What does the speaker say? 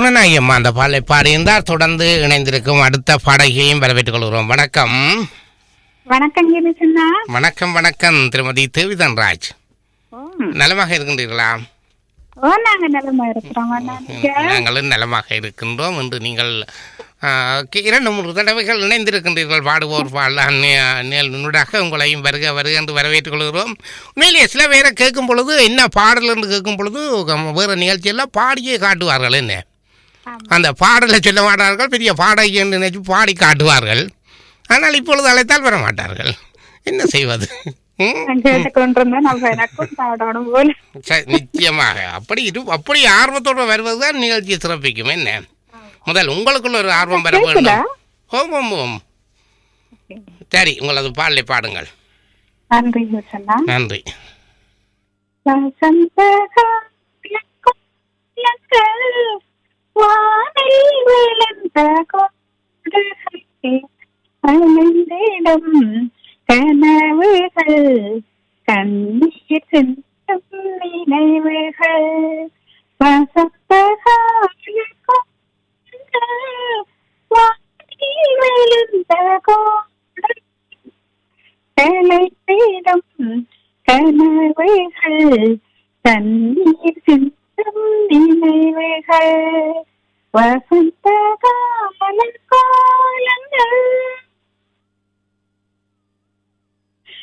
குணநாயகி அம்மா அந்த பாடலை பாடியிருந்தால் தொடர்ந்து இணைந்திருக்கும் அடுத்த பாடகியையும் வரவேற்றுக் கொள்கிறோம் வணக்கம் வணக்கம் கிருஷ்ணா வணக்கம் வணக்கம் திருமதி தேவிதன் ராஜ் நலமாக இருக்கின்றீர்களா ஓ நாங்க நிலமா இருக்கிறோம் அண்ணா. நீங்க? நாங்களும் நலமாக இருக்கின்றோம் என்று நீங்கள் ஆ, கி- இரண்டு மூன்று தடவைகள் இணைந்திருக்கின்றீர்கள் பாடுவோர் பாடலாம் நூடாக உங்களையும் வருக வருக என்று வரவேற்றுக் கொள்கிறோம் உண்மையிலேயே சில பேரை கேட்கும் பொழுது என்ன பாடல் என்று கேட்கும் பொழுது கம்- வேறு நிகழ்ச்சியெல்லாம் பாடியே காட்டுவார்கள் என்ன ஆமா. அந்த பாடலை சொல்ல மாட்டார்கள் பெரிய பாடகி என்று நினைச்சு பாடி காட்டுவார்கள் ஆனால் இப்பொழுது அழைத்தால் வர மாட்டார்கள் என்ன செய்வது ம்? நான் கேட்டுக்கொண்டிருந்தேன் நம்ம எனக்கும் பாடணும் போல சரி, நிச்சயமாக அப்படி இரு அப்படி ஆர்வத்தோடு வருவதுதான் நிகழ்ச்சியை சிறப்பிக்கும் என்ன முதல் உங்களுக்குள்ள ஒரு ஆர்வம் பெற கேக்குதா? வேண்டும் ஓம் ஓம் ஓம் சரி உங்களது பாடலை பாடுங்கள் நன்றி கிருஷ்ணா நன்றி வானில் விழுந்த அழிந்திடம் கனவுகள் கண்ணீர் சிந்தும் நினைவுகள் வானில் விழுந்த கோடை கலைத்திடும் கனவுகள் தண்ணீர் சிந்தும் நினைவுகள் வசந்த